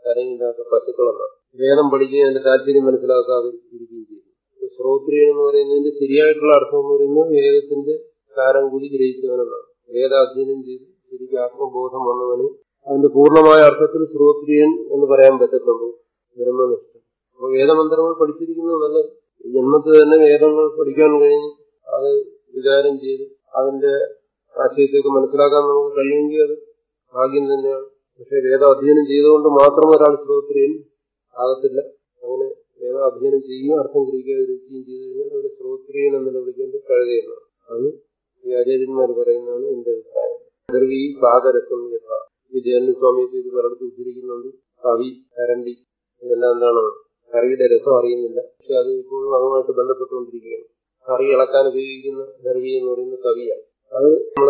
കരയില്ലാത്ത പശുക്കളെന്നാണ് വേദം പഠിക്കുകയും അതിന്റെ താല്പര്യം മനസ്സിലാക്കാതെ ഇരിക്കുകയും ചെയ്തു അപ്പൊ ശ്രോത്രിയൻ എന്ന് പറയുന്നതിന്റെ ശരിയായിട്ടുള്ള അർത്ഥം എന്ന് പറയുന്നത് വേദത്തിന്റെ സാരം കൂടി ഗ്രഹിച്ചവനെന്നാണ് വേദാധ്യയനം ചെയ്ത് ശരിക്കും ആത്മബോധം വന്നവന് അതിന്റെ പൂർണ്ണമായ അർത്ഥത്തിൽ ശ്രോത്രിയൻ എന്ന് പറയാൻ പറ്റത്തുള്ളൂ ബ്രഹ്മനിഷ്ഠൻ അപ്പൊ വേദമന്ത്രങ്ങൾ പഠിച്ചിരിക്കുന്നത് നല്ലത് ഈ ജന്മത്തിൽ തന്നെ വേദങ്ങൾ പഠിക്കാൻ കഴിഞ്ഞ് അത് വിചാരം ചെയ്ത് അതിന്റെ ആശയത്തേക്ക് മനസ്സിലാക്കാൻ നമുക്ക് കഴിയുമെങ്കിൽ അത് ഭാഗ്യം തന്നെയാണ് പക്ഷെ വേദാധ്യയനം ചെയ്തുകൊണ്ട് മാത്രം ഒരാൾ ശ്രോത്രിയൻ ആകത്തില്ല അങ്ങനെ വേദാധ്യയനം ചെയ്യുകയും അർത്ഥം ഗ്രഹിക്കാതിരിക്കുകയും ചെയ്തു കഴിഞ്ഞാൽ അവന് ശ്രോത്രിയൻ എന്ന് വിളിക്കേണ്ടത് കഴുതയെന്നാണ് അത് ഈ ആചാര്യന്മാർ പറയുന്നതാണ് എന്റെ അഭിപ്രായം ഗർവി ഭാഗരസം യഥ വിജയന്റെ സ്വാമിയൊക്കെ ഇത് പലയിടത്ത് ഉദ്ധരിക്കുന്നുണ്ട് കവി കരണ്ടി ഇതെല്ലാം എന്താണ് കറിയുടെ രസം അറിയുന്നില്ല പക്ഷെ അത് ഇപ്പോഴും അതുമായിട്ട് ബന്ധപ്പെട്ടുകൊണ്ടിരിക്കുകയാണ് കറി ഇളക്കാൻ ഉപയോഗിക്കുന്ന ദർവി എന്ന് പറയുന്ന കവിയാണ് അത് നമ്മൾ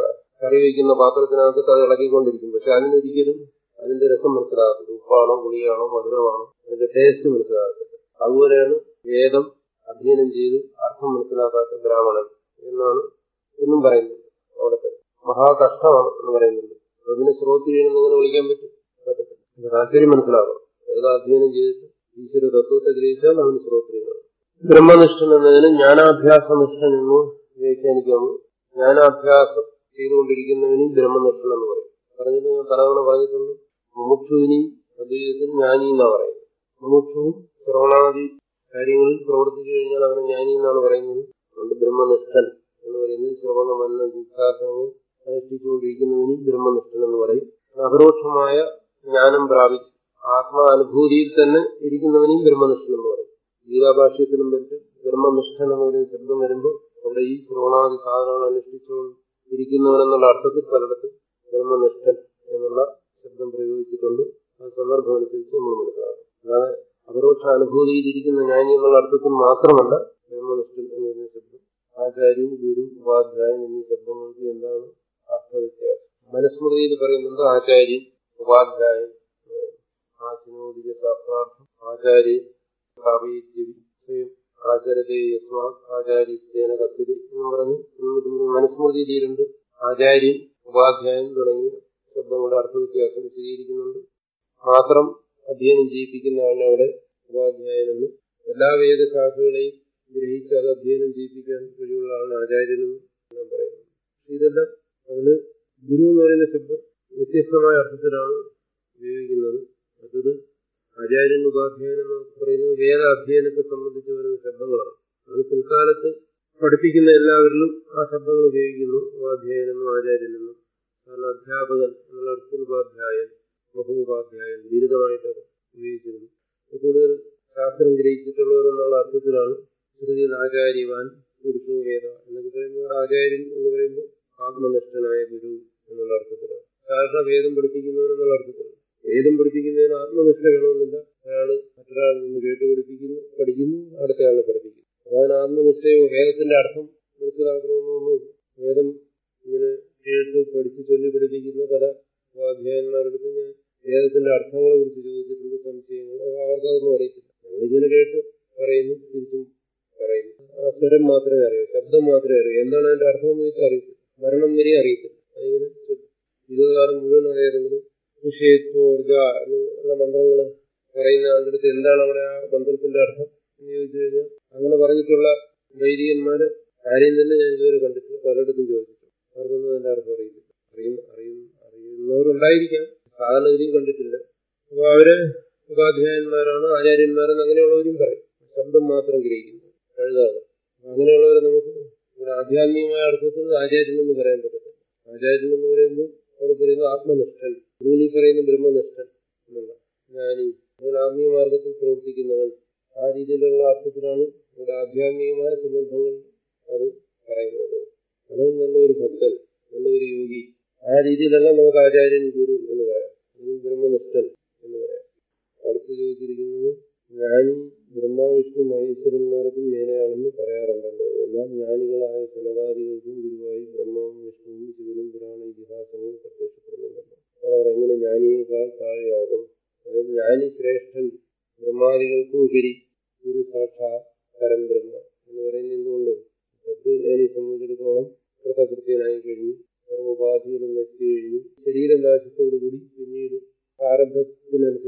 കറി വയ്ക്കുന്ന പാത്രത്തിനകത്ത് അത് ഇളക്കിക്കൊണ്ടിരിക്കും പക്ഷെ അതിനൊരിക്കലും അതിന്റെ രസം മനസ്സിലാകത്തില്ല ഉപ്പാണോ പുളിയാണോ മധുരമാണോ അതിന്റെ ടേസ്റ്റ് മനസ്സിലാകത്തില്ല അതുപോലെയാണ് വേദം അധ്യയനം ചെയ്ത് അർത്ഥം മനസ്സിലാക്കാത്ത ബ്രാഹ്മണൻ എന്നാണ് എന്നും പറയുന്നത് അവിടുത്തെ മഹാകഷ്ടമാണ് എന്ന് പറയുന്നുണ്ട് അതിനെ ശ്രോത്രിയൻ എങ്ങനെ വിളിക്കാൻ പറ്റും പറ്റത്തില്ല താല്പര്യം മനസ്സിലാകണം ഏതാ അധ്യയനം ചെയ്തിട്ട് ഈശ്വര തത്വത്തെ ഗ്രഹിച്ചാൽ അവന് ശ്രോത്രിയനാണ് ബ്രഹ്മനിഷ്ഠൻ എന്നതിന് ജ്ഞാനാഭ്യാസനിഷ്ഠൻ എന്ന് വ്യാഖ്യാനിക്കാമോ ജ്ഞാനാഭ്യാസം ചെയ്തുകൊണ്ടിരിക്കുന്നവന് ബ്രഹ്മനിഷ്ഠൻ എന്ന് പറയും പറഞ്ഞിട്ട് ഞാൻ പലതവണ പറഞ്ഞിട്ടുണ്ട് മുമുക്ഷുവിനി അദ്വൈതത്തിൽ ജ്ഞാനി എന്നാ പറയുന്നത് മുമുക്ഷുവും ശ്രവണാദി കാര്യങ്ങളിൽ പ്രവർത്തിച്ചു കഴിഞ്ഞാൽ അവനെ ജ്ഞാനി എന്നാണ് പറയുന്നത് അതുകൊണ്ട് ബ്രഹ്മനിഷ്ഠൻ എന്ന് പറയുന്നത് ശ്രവണ മന്ന ജിജ്ഞാസങ്ങൾ അനുഷ്ഠിച്ചുകൊണ്ടിരിക്കുന്നവന് ബ്രഹ്മനിഷ്ഠൻ എന്ന് പറയും അപരോക്ഷമായ ജ്ഞാനം പ്രാപിച്ച് ആത്മാനുഭൂതിയിൽ തന്നെ ഇരിക്കുന്നവനെയും ബ്രഹ്മനിഷ്ഠൻ എന്ന് പറയും ഗീതാഭാഷ്യത്തിനും പറ്റും ബ്രഹ്മനിഷ്ഠൻ എന്ന് പറയുന്ന ശബ്ദം വരുമ്പോൾ അവിടെ ഈ ശ്രവണാദി സാധനങ്ങൾ അനുഷ്ഠിച്ചുകൊണ്ട് ഇരിക്കുന്നവനെന്നുള്ള അർത്ഥത്തിൽ പലയിടത്തും ബ്രഹ്മനിഷ്ഠൻ എന്നുള്ള ശബ്ദം പ്രയോഗിച്ചിട്ടുണ്ട് ആ സന്ദർഭം അനുസരിച്ച് നമ്മൾ മനസ്സിലാക്കും അല്ലാതെ അപരോക്ഷ അനുഭൂതിയിലിരിക്കുന്ന ജ്ഞാനി എന്നുള്ള അർത്ഥത്തിൽ മാത്രമല്ല ബ്രഹ്മനിഷ്ഠൻ എന്ന് പറയുന്ന ശബ്ദം ആചാര്യൻ ഗുരു ഉപാധ്യായൻ എന്നീ ശബ്ദങ്ങൾക്ക് എന്താണ് അർത്ഥവ്യത്യാസം മനുസ്മൃതിയിൽ പറയുന്നുണ്ട് ആചാര്യൻ ഉപാധ്യായൻ ആചിനോദിക ശാസ്ത്രാർത്ഥം ആചാര്യൻ സ്ഥാപയിത്യവി സ്വയം ആചരതേ യസ്മാ ആചാര്യത്തേന കത്തിരി എന്ന് പറഞ്ഞ് മനുസ്മൃതിയിലുണ്ട് ആചാര്യൻ ഉപാധ്യായൻ തുടങ്ങിയ ശബ്ദങ്ങളുടെ അർത്ഥവ്യത്യാസം വിശദീകരിക്കുന്നുണ്ട് മാത്രം അധ്യയനം ചെയ്യിപ്പിക്കുന്ന ആളിനെ അവിടെ ഉപാധ്യായനെന്നും എല്ലാ വേദശാഖകളെയും ഗ്രഹിച്ച് അത് അധ്യയനം ചെയ്യിപ്പിക്കാൻ കഴിവുള്ള ആളാണ് ആചാര്യനെന്നും ഞാൻ പറയുന്നത് ഇതെല്ലാം അതിന് ഗുരു എന്ന് പറയുന്ന ശബ്ദം വ്യത്യസ്തമായ അർത്ഥത്തിലാണ് ഉപയോഗിക്കുന്നത് മറ്റത് ആചാര്യൻ ഉപാധ്യായൻ എന്ന് പറയുന്നത് വേദ അധ്യയനത്തെ സംബന്ധിച്ച് വരുന്ന ശബ്ദങ്ങളാണ് അത് പിൽക്കാലത്ത് പഠിപ്പിക്കുന്ന എല്ലാവരിലും ആ ശബ്ദങ്ങൾ ഉപയോഗിക്കുന്നു ഉപാധ്യായനെന്നും ആചാര്യനെന്നും കാരണം അധ്യാപകൻ എന്നുള്ള അർത്ഥത്തിൽ ഉപാധ്യായൻ ബഹുഉപാധ്യായൻ ബിരുദമായിട്ട് ഉപയോഗിച്ചിരുന്നു കൂടുതൽ ശാസ്ത്രം ഗ്രഹിച്ചിട്ടുള്ളവർ എന്നുള്ള അർത്ഥത്തിലാണ് ശ്രുതിയിൽ ആചാര്യവാൻ പുരുഷോ വേദ എന്നൊക്കെ പറയുമ്പോൾ ആചാര്യൻ എന്ന് പറയുമ്പോൾ ആത്മനിഷ്ഠനായ ഗുരു എന്നുള്ള അർത്ഥത്തിലാണ് സാധാരണ വേദം പഠിപ്പിക്കുന്നവൻ എന്നുള്ള അർത്ഥത്തിലാണ് വേദം പഠിപ്പിക്കുന്നതിന് ആത്മനിഷ്ഠ വേണമെന്നില്ല ഒരാൾ മറ്റൊരാളിൽ നിന്ന് കേട്ട് പഠിപ്പിക്കുന്നു പഠിക്കുന്നു അടുത്ത ആളെ പഠിപ്പിക്കുന്നു അതാണ് ആത്മനിഷ്ഠയോ വേദത്തിന്റെ അർത്ഥം മനസ്സിലാക്കണമെന്നൊന്നുമില്ല വേദം ഇങ്ങനെ കേട്ട് പഠിച്ച് ചൊല്ലി പഠിപ്പിക്കുന്ന പല ഉപാധ്യായന്മാരെടുത്ത് ഞാൻ വേദത്തിന്റെ അർത്ഥങ്ങളെ കുറിച്ച് ചോദിച്ചിട്ടുണ്ട് സംശയങ്ങൾ അവർക്കതൊന്നും അറിയത്തില്ല ഞങ്ങളിങ്ങനെ കേട്ട് പറയുന്നു തിരിച്ചും പറയുന്നു ആ സ്വരം മാത്രമേ അറിയൂ ശബ്ദം മാത്രമേ അറിയൂ എന്താണ് അതിന്റെ അർത്ഥം എന്ന് വെച്ചാൽ അറിയത്തില്ല മരണം വരെ അറിയത്തില്ല അതിങ്ങനെ ജീവിതകാലം മുഴുവൻ അറിയാതെങ്കിലും വിഷയത്തോർജ എന്നുള്ള മന്ത്രങ്ങൾ പറയുന്ന ആളുടെ അടുത്ത് എന്താണ് അവിടെ ആ മന്ത്രത്തിന്റെ അർത്ഥം എന്ന് ചോദിച്ചു കഴിഞ്ഞാൽ അങ്ങനെ പറഞ്ഞിട്ടുള്ള വൈദികന്മാര് ആരെയും തന്നെ ഞാൻ ഇതുവരെ കണ്ടിട്ടില്ല പലയിടത്തും ചോദിച്ചിട്ടുണ്ട് അവർക്കൊന്നും അതിന്റെ അർത്ഥം അറിയില്ല അറിയുന്ന അറിയും അറിയുന്നവരുണ്ടായിരിക്കാം സാധാരണഗതിയും കണ്ടിട്ടില്ല അപ്പൊ അവര് ഉപാധ്യായന്മാരാണ് ആചാര്യന്മാരെന്ന് അങ്ങനെയുള്ളവരും പറയും ശബ്ദം മാത്രം ഗ്രഹിക്കുന്നു കഴുതാണ് അങ്ങനെയുള്ളവരെ നമുക്ക് ഇവിടെ ആധ്യാത്മികമായ അർത്ഥത്തിൽ ആചാര്യൻ എന്ന് പറയാൻ പറ്റത്തില്ല ആചാര്യൻ എന്ന് പറയുമ്പോൾ അവിടെ പറയുന്ന ആത്മനിഷ്ഠൻ നിങ്ങൾ ഈ പറയുന്ന ബ്രഹ്മനിഷ്ഠൻ എന്നുള്ള ജ്ഞാനി നിങ്ങൾ ആത്മീയ മാർഗത്തിൽ പ്രവർത്തിക്കുന്നവൻ ആ രീതിയിലുള്ള അർത്ഥത്തിലാണ് ഇവിടെ ആധ്യാത്മികമായ സന്ദർഭങ്ങൾ അത് പറയുന്നത് അത് നല്ലൊരു ഭക്തൻ നല്ലൊരു യോഗി ആ രീതിയിലല്ല നമുക്ക് ആചാര്യൻ ഗുരു എന്ന് പറയാം അല്ലെങ്കിൽ ബ്രഹ്മനിഷ്ഠൻ എന്ന് പറയാം അടുത്ത് ചോദിച്ചിരിക്കുന്നത് ജ്ഞാനി ബ്രഹ്മാവിഷ്ണു മഹേശ്വരന്മാർക്കും മേലെയാണെന്ന് പറയാറുണ്ടല്ലോ എന്നാൽ ജ്ഞാനികളായ സനകാദികൾക്കും ഗുരുവായി ബ്രഹ്മാവും വിഷ്ണുവും ശിവനും പുരാണ ഇതിഹാസങ്ങളും പ്രത്യക്ഷപ്പെടുന്നുണ്ടല്ലോ അപ്പോൾ അവർ എങ്ങനെ ജ്ഞാനിയേക്കാൾ താഴെയാകും അതായത് ജ്ഞാനി ശ്രേഷ്ഠൻ ബ്രഹ്മാദികൾക്കും ഉപരി ഒരു സാക്ഷാ പരം ബ്രഹ്മ എന്ന് പറയുന്നത് എന്തുകൊണ്ട് തത്വജ്ഞാനിയെ സംബന്ധിച്ചിടത്തോളം കൃതകൃത്യനായി കഴിഞ്ഞു സർവോപാധികളും നശിച്ചു കഴിഞ്ഞു ശരീരനാശത്തോടുകൂടി പിന്നീട് പ്രാരബ്ധത്തിനനുസരിച്ച്